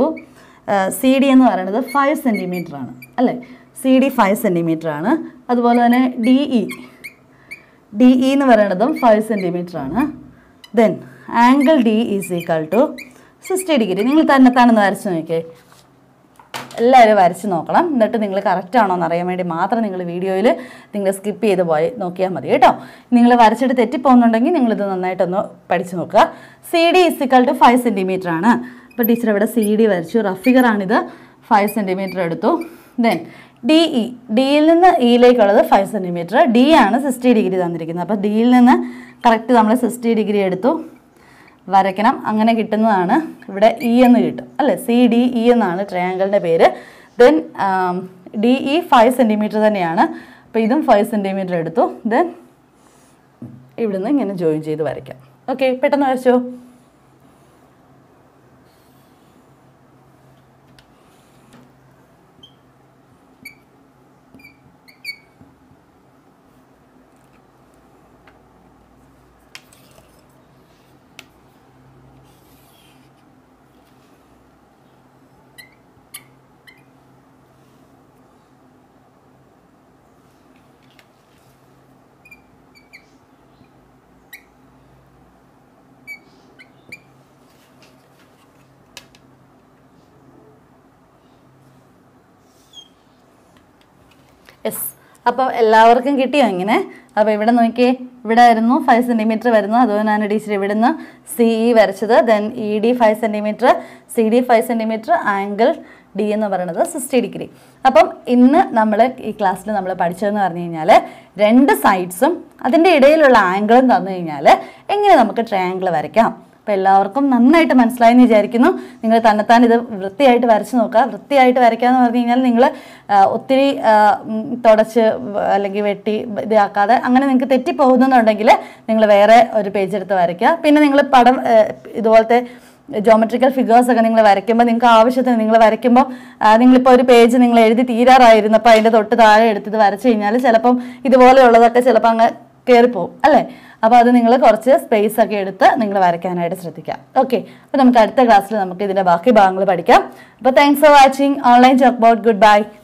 C D എന്ന് പറയുന്നത് ഫൈവ് സെൻറ്റിമീറ്റർ ആണ് അല്ലേ സി ഡി ഫൈവ് സെൻറ്റിമീറ്റർ ആണ് അതുപോലെ തന്നെ ഡി ഇ ഡി ഇ എന്ന് പറയുന്നതും ഫൈവ് സെൻറ്റിമീറ്റർ ആണ് then angle D is equal to sixty degree നിങ്ങൾ തന്നെത്താണെന്ന് വരച്ച് നോക്കിയേ എല്ലാവരും വരച്ച് നോക്കണം എന്നിട്ട് നിങ്ങൾ കറക്റ്റ് ആണോ എന്ന് അറിയാൻ വേണ്ടി മാത്രം നിങ്ങൾ വീഡിയോയിൽ നിങ്ങൾ സ്കിപ്പ് ചെയ്ത് പോയി നോക്കിയാൽ മതി കേട്ടോ നിങ്ങൾ വരച്ചിട്ട് തെറ്റിപ്പോകുന്നുണ്ടെങ്കിൽ നിങ്ങളിത് നന്നായിട്ടൊന്ന് പഠിച്ച് നോക്കുക C D is equal to five centimetre ആണ് അപ്പോൾ ടീച്ചർ ഇവിടെ സി ഡി വരച്ചു റഫ് ഫിഗറാണിത് ഫൈവ് സെൻറ്റിമീറ്റർ എടുത്തു ദെൻ ഡി ഇ ഡിയിൽ നിന്ന് ഇയിലേക്കുള്ളത് ഫൈവ് സെൻറ്റിമീറ്റർ ഡി ആണ് സിക്സ്റ്റി ഡിഗ്രി തന്നിരിക്കുന്നത് അപ്പോൾ ഡിയിൽ നിന്ന് കറക്റ്റ് നമ്മൾ സിക്സ്റ്റി ഡിഗ്രി എടുത്തു വരയ്ക്കണം അങ്ങനെ കിട്ടുന്നതാണ് ഇവിടെ ഇ എന്ന് കിട്ടും അല്ലേ സി ഡി ഇ എന്നാണ് ട്രയാങ്കിളിൻ്റെ പേര് then D E five centimetre തന്നെയാണ് അപ്പോൾ ഇതും ഫൈവ് സെൻറ്റിമീറ്റർ എടുത്തു ദെൻ ഇവിടുന്ന് ഇങ്ങനെ ജോയിൻ ചെയ്ത് വരയ്ക്കാം ഓക്കെ പെട്ടെന്ന് വരച്ചോ യെസ് അപ്പോൾ എല്ലാവർക്കും കിട്ടിയോ ഇങ്ങനെ അപ്പോൾ ഇവിടെ നോക്കിയേ ഇവിടെ ആയിരുന്നു ഫൈവ് സെൻറ്റിമീറ്റർ വരുന്നത് അതുകൊണ്ടാണ് ടീച്ചർ ഇവിടുന്ന് സി ഇ വരച്ചത് then E D five centimetre C D five centimetre angle D എന്ന് പറയുന്നത് സിക്സ്റ്റി ഡിഗ്രി അപ്പം ഇന്ന് നമ്മൾ ഈ ക്ലാസ്സിൽ നമ്മൾ പഠിച്ചതെന്ന് പറഞ്ഞു കഴിഞ്ഞാൽ രണ്ട് സൈഡ്സും അതിൻ്റെ ഇടയിലുള്ള ആംഗിളും തന്നു കഴിഞ്ഞാൽ എങ്ങനെ നമുക്ക് ട്രയാങ്കിൾ വരയ്ക്കാം അപ്പോൾ എല്ലാവർക്കും നന്നായിട്ട് മനസ്സിലായെന്ന് വിചാരിക്കുന്നു നിങ്ങൾ തന്നെത്താൻ ഇത് വൃത്തിയായിട്ട് വരച്ച് നോക്കുക വൃത്തിയായിട്ട് വരയ്ക്കുക എന്ന് പറഞ്ഞു കഴിഞ്ഞാൽ നിങ്ങൾ ഒത്തിരി ആ, ഉം, തുടച്ച് വ- അല്ലെങ്കിൽ വെട്ടി ഇതാക്കാതെ അങ്ങനെ നിങ്ങൾക്ക് തെറ്റിപ്പോകുന്നുണ്ടെങ്കിൽ നിങ്ങൾ വേറെ ഒരു പേജ് എടുത്ത് വരയ്ക്കുക പിന്നെ നിങ്ങൾ പടം ആ, ഇതുപോലത്തെ ജോമെട്രിക്കൽ ഫിഗേഴ്സ് ഒക്കെ നിങ്ങൾ വരയ്ക്കുമ്പോൾ നിങ്ങൾക്ക് ആവശ്യത്തിന് നിങ്ങൾ വരയ്ക്കുമ്പോൾ ആ, നിങ്ങളിപ്പോൾ ഒരു പേജ് നിങ്ങൾ എഴുതി തീരാറായിരുന്നപ്പോൾ അതിൻ്റെ തൊട്ട് താഴെ എടുത്തിട്ട് വരച്ച് കഴിഞ്ഞാൽ ചിലപ്പം ഇതുപോലെയുള്ളതൊക്കെ ചിലപ്പോൾ അങ്ങ് കയറിപ്പോവും അല്ലേ അപ്പോൾ അത് നിങ്ങൾ കുറച്ച് സ്പേസ് ഒക്കെ എടുത്ത് നിങ്ങൾ വരയ്ക്കാനായിട്ട് ശ്രദ്ധിക്കാം ഓക്കെ അപ്പോൾ നമുക്ക് അടുത്ത ക്ലാസ്സിൽ നമുക്ക് ഇതിൻ്റെ ബാക്കി ഭാഗങ്ങൾ പഠിക്കാം അപ്പോൾ thanks for watching online chalk board good by